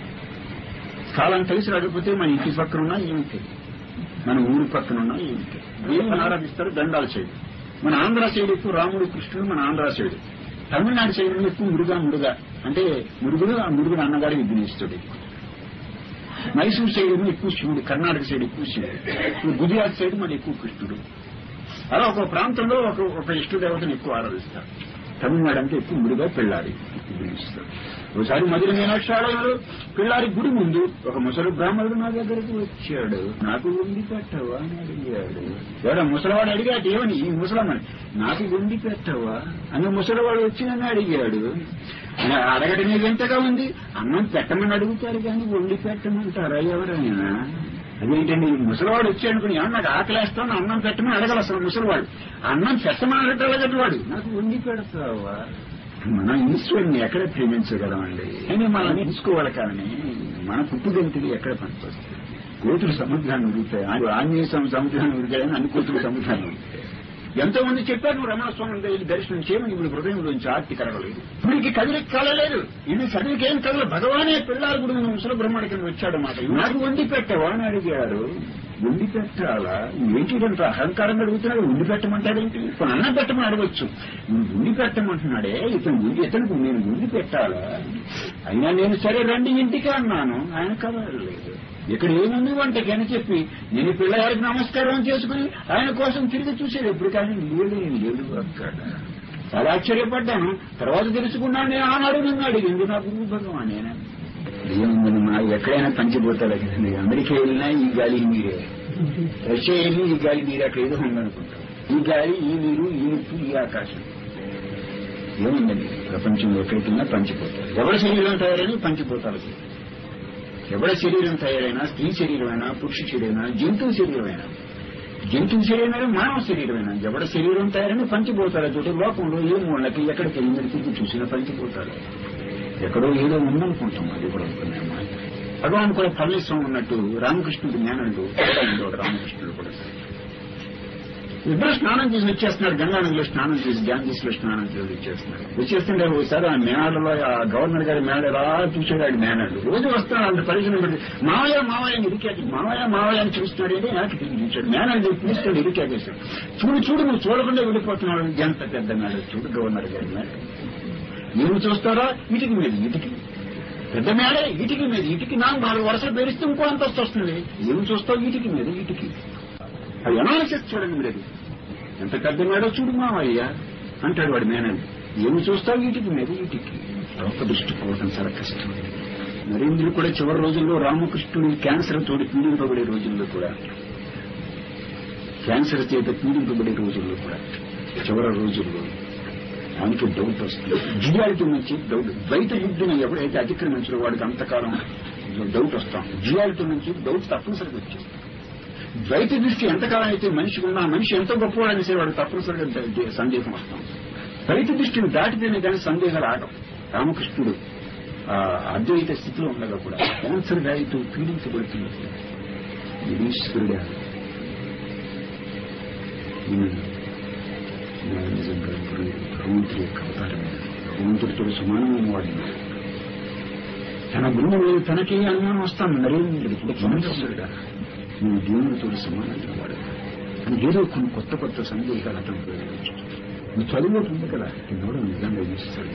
కాలం కలిసి రాకపోతే మన ఇంటి పక్కన ఉన్నా ఏమిటి మన ఊరి పక్కన ఉన్నా ఏమిటి దేవుని ఆరాధిస్తారు దండాల సైడ్ మన ఆంధ్ర సైడ్ ఎక్కువ రాముడు కృష్ణుడు మన ఆంధ్ర సైడ్ తమిళనాడు సైడ్ ఎక్కువ మురుగా మురుగా అంటే మురుగుడు ఆ మురుగుడు అన్నగాడు విఘ్నేశ్వరుడు ఎక్కువ మైసూర్ సైడ్ ఏమో ఎక్కువ శివుడు కర్ణాటక సైడ్ ఎక్కువ శివుడు గుజరాత్ సైడ్ మన ఎక్కువ కృష్ణుడు అలా ఒక ప్రాంతంలో ఒక ఒక ఇష్ట దేవతను ఎక్కువ ఆరాధిస్తారు తమిళనాడు అంటే ఎక్కువ ముడిగా పెళ్ళాలి పిలుస్తారు ఒకసారి మధుర మీనాక్షాలయంలో పిల్లారి గుడి ముందు ఒక ముసలి బ్రాహ్మణుడు నా దగ్గరకు వచ్చాడు నాకు వండి పెట్టవా అని అడిగాడు ఎవడ ముసలివాడు అడిగాడు ఏమని ఈ ముసలమ్మని నాకు వండి పెట్టవా అని ముసలివాడు వచ్చి నన్ను అడిగాడు ఆయన అడగడం మీద ఎంతగా ఉంది అన్నం పెట్టమని అడుగుతారు కానీ వండి పెట్టమంటారా ఎవరైనా అదేంటండి ఈ ముసలివాడు వచ్చి అనుకుని ఏమన్నా నాకు ఆకలేస్తాను అన్నం పెట్టమని అడగల అసలు ముసలివాడు అన్నం పెట్టమని అడగలగదు వాడు నాకు వండి పెడతావా మనం ఈశ్వరుని ఎక్కడ ప్రేమించగలమండి అని మనం తీసుకోవాలి కానీ మన పుట్టుగంతులు ఎక్కడ పనికొస్తాయి కోతులు సముద్రాన్ని ఉడుతాయి ఆంజనేయ స్వామి సముద్రాన్ని ఉడికాయని అన్ని కోతులు సముద్రాన్ని ఉడుతాయి ఎంతో మంది చెప్పారు నువ్వు రమణ స్వామి దగ్గర దర్శనం చేయమని ఇప్పుడు హృదయంలోంచి ఆర్తి కలగలేదు ఇప్పటికి కదిలికి కలలేదు ఇది చదివికి ఏం కదలదు భగవానే పిల్లారు గుడి ముసలి బ్రహ్మడి కింద వచ్చాడు మాట నాకు వండి పెట్టవా అని అడిగారు వండి పెట్టాలా ఏంటిదంత అహంకారంగా అడుగుతున్నాడు వండి పెట్టమంటాడేంటి ఇప్పుడు అన్నం పెట్టమని అడగచ్చు నువ్వు వండి పెట్టమంటున్నాడే ఇతను వండి ఇతనికి నేను వండి పెట్టాలా అయినా నేను సరే రండి ఇంటికి అన్నాను ఆయన కదలలేదు ఇక్కడ ఏముంది వంటకి అని చెప్పి నేను పిల్లగారికి నమస్కారం చేసుకుని ఆయన కోసం తిరిగి చూసేది ఎప్పుడు కానీ లేడు లేడు అక్కడ చాలా ఆశ్చర్యపడ్డాను తర్వాత తెలుసుకున్నాను నేను ఆనాడు నిన్ను అడిగింది నా గురువు భగవాన్ ఏముందని మా ఎక్కడైనా పంచిపోతాడు కదండి అమెరికా వెళ్ళినా ఈ గాలి ఈ నీరే రష్యా వెళ్ళి ఈ గాలి నీరు అక్కడ ఏదో ఉందనుకుంటాం ఈ గాలి ఈ నీరు ఈ నిప్పు ఈ ఆకాశం ఏముందండి ప్రపంచంలో ఎక్కడికి వెళ్ళినా పంచిపోతారు ఎవరి శరీరం తయారని పంచిపోతారు ఎవరి శరీరం తయారైనా స్త్రీ శరీరమైనా పురుష శరీరమైనా జంతువు శరీరమైనా జంతువు శరీరమైన మానవ శరీరమైన ఎవడ శరీరం తయారని పంచిపోతారు చోటు లోకంలో ఏం వాళ్ళకి ఎక్కడికి వెళ్ళి తిరిగి చూసిన పంచిపోతారు ఎక్కడో ఏదో ఉందనుకుంటాం అది కూడా అనుకున్నాం భగవాన్ కూడా ఫలిస్వం ఉన్నట్టు రామకృష్ణుడు జ్ఞానుడు ఉండేవాడు రామకృష్ణుడు కూడా ఇద్దరు స్నానం చేసి వచ్చేస్తున్నారు గంగానదిలో స్నానం చేసి గాంధీస్ లో స్నానం చేసి వచ్చేస్తున్నారు వచ్చేస్తుంటే ఒకసారి ఆ మేనాడులో ఆ గవర్నర్ గారి మేడ ఎలా చూసాడు ఆడు మేనాడు రోజు వస్తున్నాడు అంత పరిచయం పెట్టి మావయ్య మావయ్య అని ఇరికాకి మావయ్య మావయ్య అని చూస్తున్నాడు అంటే నాకు తిరిగి చూశాడు మేనాడు పిలుస్తాడు ఇరికాకేశాడు చూడు చూడు నువ్వు చూడకుండా వెళ్ళిపోతున్నాడు ఎంత పెద్ద మేడ చూడు గవర్నర్ గారి మేడ ఏమి చూస్తారా ఇటుకి మీద ఇటుకి పెద్ద మేడే ఇటుకి మీద ఇటుకి నా నాలుగు వరుసలు పేరిస్తే ఇంకో అంతస్తు వస్తుంది ఏమి చూస్తావు ఇటుకి మీద ఇటుకి అది అనాలిసిస్ చూడండి మీరు అది ఎంత పెద్ద మేడో చూడు మావయ్య అంటాడు వాడి మేనల్ని ఏమి చూస్తావు వీటికి మీద వీటికి లోక దృష్టి పోవడం చాలా కష్టం నరేంద్రుడు కూడా చివరి రోజుల్లో రామకృష్ణుడు క్యాన్సర్ తోటి పీడింపబడే రోజుల్లో కూడా క్యాన్సర్ చేత పీడింపబడే రోజుల్లో కూడా చివరి రోజుల్లో ఆయనకి డౌట్ వస్తుంది జియాలిటీ నుంచి డౌట్ ద్వైత బుద్ధిని ఎవడైతే అతిక్రమించిన వాడికి అంతకాలం డౌట్ వస్తాం జియాలిటీ నుంచి డౌట్ తప్పనిసరిగా వచ్చేస్తాం ద్వైత దృష్టి ఎంతకాలం అయితే మనిషి ఉన్నా మనిషి ఎంత గొప్పవాడని సరే వాడు తప్పనిసరిగా ద- సందేహం వస్తాం ద్వైత దృష్టిని దాటితేనే కానీ సందేహాలు ఆగం రామకృష్ణుడు ఆ అద్వైత స్థితిలో ఉండగా కూడా క్యాన్సర్ వ్యాధితో పీడించబడుతున్నప్పుడు ఈశ్వరుడే ఈయన ఈయన నిజంగా గురువు భగవంతుడి యొక్క అవతారం భగవంతుడితో సమానమైన వాడిని తన గురువు మీద తనకి అనుమానం వస్తాను నరేంద్రుడికి మనస్సుగా నువ్వు దేవునితో సమానంగా వాడు అని ఏదో కొన్ని కొత్త కొత్త సందేహాలు అతను ఉపయోగించు నువ్వు చదువు ఉంది కదా ఇతను నిజంగా ఈశ్వరుడు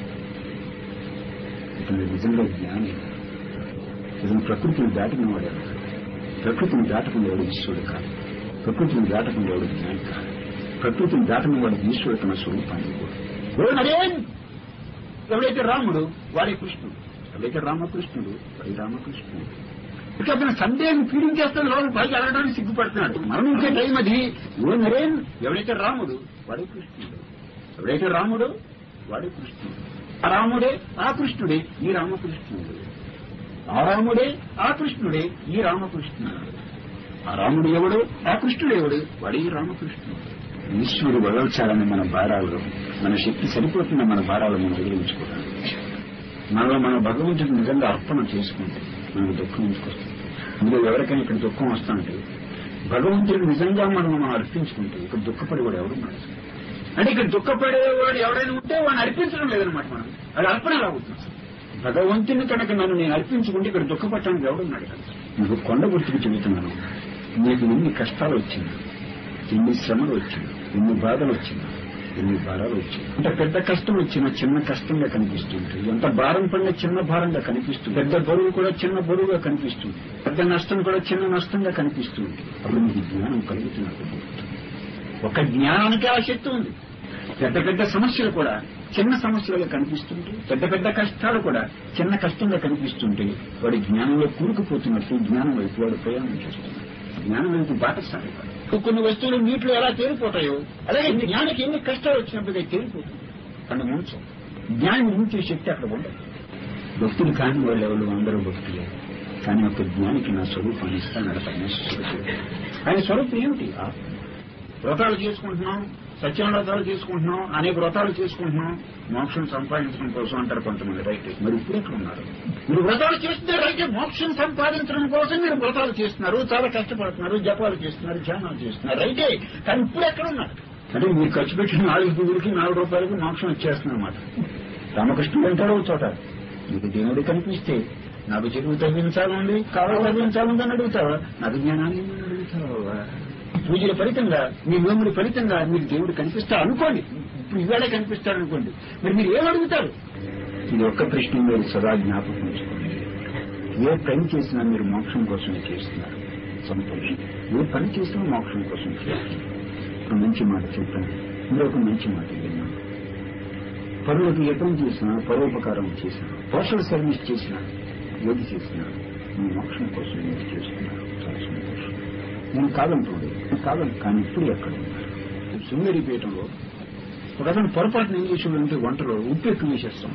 ఇతను నిజంగా జ్ఞాని ఇతను ప్రకృతిని దాటిన వాడే ప్రకృతిని దాటకుండా ఈశ్వరుడు కాదు ప్రకృతిని దాటకుండా జ్ఞాని కాదు ప్రకృతిని దాటని వాడు ఈశ్వరుడు తన స్వరూపాన్ని కూడా ఓ నరేన్ ఎవడైతే రాముడు వాడే కృష్ణుడు ఎవడైతే రామకృష్ణుడు వాడి రామకృష్ణుడు ఇక అతను సందేహం పీడించేస్తాడు లోపల పైకి అడగడానికి సిగ్గుపడుతున్నాడు మరణించే టైం అది ఓ నరేన్ ఎవడైతే రాముడు వాడే కృష్ణుడు ఎవడైతే రాముడు వాడే కృష్ణుడు ఆ రాముడే ఆ కృష్ణుడే ఈ రామకృష్ణుడు ఆ రాముడే ఆ కృష్ణుడే ఈ రామకృష్ణుడు ఆ రాముడు ఎవడు ఆ కృష్ణుడు ఎవడు వాడే ఈ రామకృష్ణుడు ఈశ్వరుడు వదల్చాలని మన భారాలు మన శక్తి సరిపోతున్న మన భారాలు మనం వదిలించుకోవడానికి మనలో మన భగవంతుడిని నిజంగా అర్పణ చేసుకుంటే మనకు దుఃఖం ఉంచుకొస్తుంది అందులో ఎవరికైనా ఇక్కడ దుఃఖం వస్తుంటే భగవంతుడిని నిజంగా మనం మనం అర్పించుకుంటే ఇక్కడ దుఃఖపడేవాడు ఎవరున్నాడు అంటే ఇక్కడ దుఃఖపడేవాడు ఎవరైనా ఉంటే వాడిని అర్పించడం లేదనమాట మనం అది అర్పణ ఎలా అవుతుంది అసలు? భగవంతుని కనుక నన్ను నేను అర్పించుకుంటే ఇక్కడ దుఃఖపడటానికి ఎవడున్నాడు కదా నీకు కొండ గుర్తుకు చెబుతున్నాను నీకు ఎన్ని కష్టాలు వచ్చింది ఎన్ని శ్రమలు వచ్చింది ఎన్ని బాధలు వచ్చింది ఎన్ని భారాలు వచ్చాయి అంటే పెద్ద కష్టం వచ్చిన చిన్న కష్టంగా కనిపిస్తుంది ఎంత భారం పడిన చిన్న భారంగా కనిపిస్తుంది పెద్ద బరువు కూడా చిన్న బరువుగా కనిపిస్తుంది పెద్ద నష్టం కూడా చిన్న నష్టంగా కనిపిస్తుంది అప్పుడు మీకు జ్ఞానం కలుగుతున్నట్టు ఒక జ్ఞానానికి ఆ శక్తి ఉంది పెద్ద పెద్ద సమస్యలు కూడా చిన్న సమస్యలుగా కనిపిస్తుంటే పెద్ద పెద్ద కష్టాలు కూడా చిన్న కష్టంగా కనిపిస్తుంటే వాడి జ్ఞానంలో కూరుకుపోతున్నట్టు జ్ఞానం వైపు వాడు ప్రయాణం చేస్తున్నాడు జ్ఞానం వైపు బాటసారి కొన్ని వస్తువులు నీటిలో ఎలా తేలిపోతాయో అలాగే జ్ఞానికి ఎన్ని కష్టాలు వచ్చినప్పుడు తేలిపోతుంది కన్ను ముంచు జ్ఞానం ముంచే శక్తి అక్కడ ఉండదు భక్తులు కాని వాళ్ళు ఎవరు అందరూ భక్తులే కానీ ఒక జ్ఞానికి నా స్వరూపాన్ని ఇస్తానట పరమేశ్వరుడు ఆయన స్వరూపం ఏమిటి ఆత్మ. వ్రతాలు చేసుకుంటున్నాం సత్యం వ్రతాలు చేసుకుంటున్నాం అనేక వ్రతాలు చేసుకుంటున్నాం మోక్షం సంపాదించడం కోసం అంటారు కొంతమంది రైట్ మరి ఇప్పుడు ఎక్కడ ఉన్నారు మీరు వ్రతాలు చేస్తున్నారు అయితే మోక్షం సంపాదించడం కోసం మీరు వ్రతాలు చేస్తున్నారు చాలా కష్టపడుతున్నారు జపాలు చేస్తున్నారు ధ్యానాలు చేస్తున్నారు రైటే కానీ ఇప్పుడు ఎక్కడ ఉన్నారు అంటే మీరు ఖర్చు పెట్టిన నాలుగు పువ్వులకి నాలుగు రూపాయలకి మోక్షం వచ్చేస్తుంది అనమాట రామకృష్ణుడు అంటాడు ఒక చోట నీకు దేవుడు కనిపిస్తే నాకు చెరువు తగ్గించాలండి కావాలి తగ్గించాలండి అని అడుగుతావా నాకు జ్ఞానాన్ని ఇమ్మని అడుగుతావా పూజల ఫలితంగా మీ నోముల ఫలితంగా మీకు దేవుడు కనిపిస్తా అనుకోండి ఇప్పుడు ఇవాళే కనిపిస్తాడు అనుకోండి మరి మీరు ఏం అడుగుతారు ఇది ఒక్క ప్రశ్న మీరు సదా జ్ఞాపకం ఉంచుకోండి ఏ పని చేసినా మీరు మోక్షం కోసమే చేస్తున్నారు సంతోషం ఏ పని చేసినా మోక్షం కోసం చేస్తున్నారు ఒక మంచి మాట చెప్పాను మీరు ఒక మంచి మాట విన్నాను పరులకు ఏ పని చేసినా పరోపకారం చేసినా సోషల్ సర్వీస్ చేసినా ఏది చేసినా మీ మోక్షం కోసం మీరు చేస్తున్నారు చాలా సంతోషం నేను కాదంటుంది కాలం కానీ ఇప్పుడు ఎక్కడ ఉన్నారు శృంగేరిపేటలో ఒక అతను పొరపాటున ఏం చేసి ఉంటే వంటలో ఉప్పు ఎక్కువ వేసేస్తాం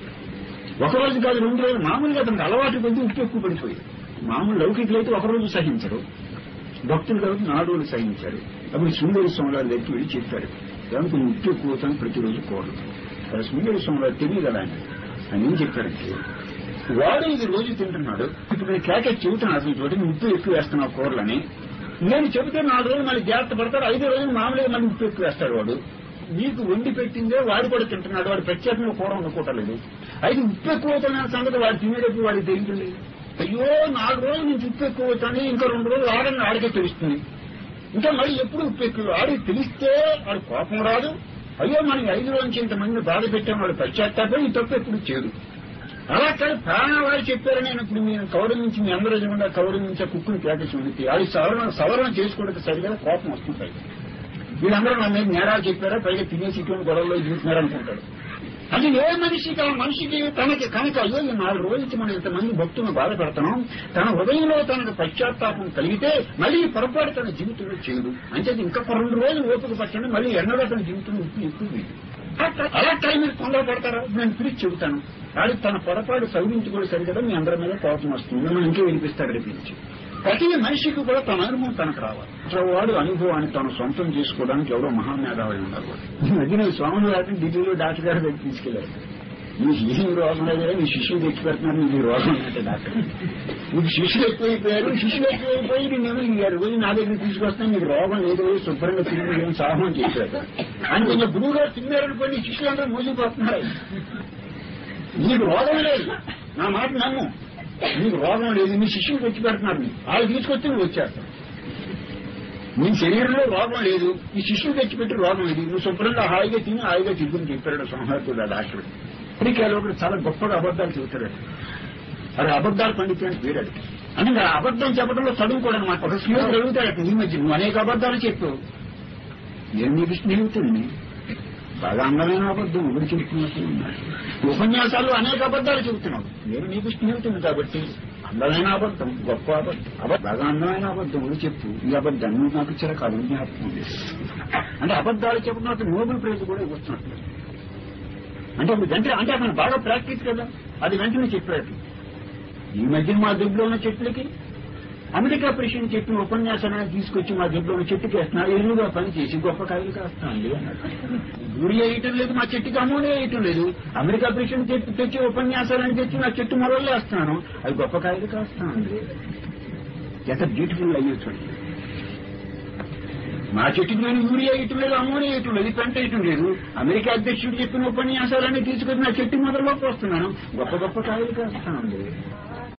ఒక రోజు కాదు రెండు రోజులు మామూలుగా అతనికి అలవాటు కొద్ది ఉప్పు ఎక్కువ పడిపోయింది మామూలు లౌకికులు అయితే ఒక రోజు సహించరు భక్తులు కాబట్టి నాలుగు రోజులు సహించారు అప్పుడు శృంగేరి స్వామివారి దగ్గరికి వెళ్ళి చెప్పారు దానికి నువ్వు ఉప్పు ఎక్కువ అవుతాను ప్రతిరోజు కూరలు అక్కడ శృంగేరి స్వామివారు తెలియదు కదా ఆయన ఆయన ఏం చెప్పారంటే వాడు ఇది రోజు తింటున్నాడు ఇప్పుడు నేను కేకెట్ చెబుతున్నాను అసలు చోట నువ్వు ఉప్పు ఎక్కువ వేస్తున్నావు కూరలని నేను చెబితే నాలుగు రోజులు మళ్ళీ జాగ్రత్త పడతాడు ఐదు రోజులు మామూలుగా మళ్ళీ ఉప్పు ఎక్కువ వేస్తాడు వాడు నీకు వండి పెట్టిందే వాడు కూడా తింటున్నాడు వాడు ప్రత్యేకంగా కూర వండుకోవట్లేదు అయితే ఉప్పు ఎక్కువ అవుతున్న సంగతి వాడు తినేటప్పుడు వాడికి తెలియదు అయ్యో నాలుగు రోజుల నుంచి ఉప్పు ఎక్కువ అవుతుంది ఇంకా రెండు రోజులు ఆడని ఆడికే తెలుస్తుంది ఇంకా మళ్ళీ ఎప్పుడు ఉప్పు ఎక్కువ ఆడికి తెలిస్తే వాడు కోపం రాదు అయ్యో మనకి ఐదు రోజు నుంచి ఇంతమంది బాధ పెట్టాం వాడు పశ్చాత్తాపం ఈ తప్పు ఎప్పుడు చేయదు అలా కాదు ప్రాణవాళ్ళు చెప్పారు నేను ఇప్పుడు మీరు గౌరవించి మీ అందరూ ఎదుగుండా గౌరవించే కుక్కుని ప్యాకేజ్ ఉంది అది సవరణ సవరణ చేసుకోవడానికి సరిగా కోపం వస్తుంటాయి వీళ్ళందరూ నా మీద నేరాలు చెప్పారా పైగా తినేసి ఇటువంటి గొడవల్లో దిగుతున్నారు అనుకుంటాడు అది ఏ మనిషికి ఆ మనిషికి తనకి కనుక అయ్యో ఈ నాలుగు రోజుల నుంచి మనం ఇంతమంది భక్తులను బాధ పెడుతున్నాం తన హృదయంలో తనకు పశ్చాత్తాపం కలిగితే మళ్ళీ ఈ పొరపాటు తన జీవితంలో చేయదు అంటే ఇంకా ఒక రెండు రోజులు ఓపిక పట్టండి మళ్ళీ ఎన్నడో తన జీవితంలో ఉప్పు ఎక్కువ వేయదు. అట్లా- అలా టైం మీరు తొందర పడతారా నేను పిలిచి చెబుతాను వాడు తన పొరపాటు సౌరించుకోవడం సరిగదా మీ అందరి మీద కోపం వస్తుంది మనం ఇంకే వినిపిస్తాడు రేపించి ప్రతి మనిషికి కూడా తన అనుభవం తనకు రావాలి అసలు వాడు అనుభవాన్ని తను సొంతం చేసుకోవడానికి ఎవరో మహామేధావి ఉన్నారు వాడు. ఈ మధ్య నేను స్వాములు గారిని ఢిల్లీలో డాక్టర్ గారి దగ్గర తీసుకెళ్లారు నీ శిష్యులు రోగం లేదు నీ శిష్యులు తెచ్చి పెడుతున్నారు నీకు ఈ రోగం అంటే డాక్టర్ నీకు శిష్యులు ఎక్కువైపోయారు శిష్యులు ఎక్కువైపోయి నేను ఈ రోజు నా దగ్గర తీసుకొస్తాను నీకు రోగం లేదు శుభ్రంగా తిరిగి ఏం సాహం చేశారు అని కొంచెం గురువు గారు తిన్నారనుకోండి శిష్యులు అందరూ మోసిపోతున్నారు నీకు రోగం లేదు నా మాట నమ్ము నీకు రోగం లేదు నీ శిష్యులు తెచ్చి పెడుతున్నారు నీకు. వాళ్ళు తీసుకొచ్చి నువ్వు వచ్చేస్తావు నీ శరీరంలో రోగం లేదు ఈ శిష్యులు తెచ్చిపెట్టి రోగం లేదు నువ్వు శుభ్రంగా హాయిగా తిని హాయిగా తిరుగుని చెప్పాడు సంహార్తుడు ఆ డాక్టర్ అమెరికాలో ఒకడు చాలా గొప్పగా అబద్ధాలు చెబుతాడు అది అబద్ధాలు పండితులని పేరు అది అంటే ఆ అబద్ధం చెప్పడంలో చదువుకోవడం అనమాట ఒక స్నేహితుడు అడుగుతాడు ఈ మధ్య నువ్వు అనేక అబద్ధాలు చెప్పు నేను నీకు స్నేహితుడిని బాగా అందమైన అబద్ధం ఒకటి చెబుతున్నట్టు ఉన్నాడు ఉపన్యాసాలు అనేక అబద్ధాలు చెబుతున్నావు నేను నీకు స్నేహితుడు కాబట్టి అందమైన అబద్ధం గొప్ప అబద్ధం అబద్ధం బాగా అందమైన అబద్ధం ఒకటి చెప్పు ఈ అబద్ధం నువ్వు నాకు చిరకాలం జ్ఞాపకం లేదు అంటే అబద్ధాలు చెప్పినట్టు నోబెల్ ప్రైజ్ కూడా ఇవ్వచ్చినట్టు అంటే ఇప్పుడు వెంటనే అంటే అతను బాగా ప్రాక్టీస్ కదా అది వెంటనే చెప్పాడు ఈ మధ్య మా దొడ్లో ఉన్న చెట్లకి అమెరికా ప్రెసిడెంట్ చెప్పిన ఉపన్యాసాన్ని తీసుకొచ్చి మా దొడ్లో ఉన్న చెట్టుకి వేస్తున్నారు ఎరువుగా పని చేసి గొప్ప కాయలు కాస్తాండి అన్నాడు యూరియా వేయటం లేదు మా చెట్టుకి అమోనియా వేయటం లేదు అమెరికా ప్రెసిడెంట్ చెప్పి తెచ్చి ఉపన్యాసాలని తెచ్చి నా చెట్టు మొదలు వేస్తున్నాను అది గొప్ప కాయలు కాస్తాండి ఎంత బ్యూటిఫుల్ అయ్యో చూడండి మా చెట్టుకి నేను యూరియా వేయటం లేదు అమోనియా వేయటం లేదు పెంట వేయటం లేదు అమెరికా అధ్యక్షుడు చెప్పిన ఉపన్యాసాలన్నీ తీసుకొచ్చి నా చెట్టు మొదలులోకి వస్తున్నాను గొప్ప గొప్ప కాయలు కాస్తానండి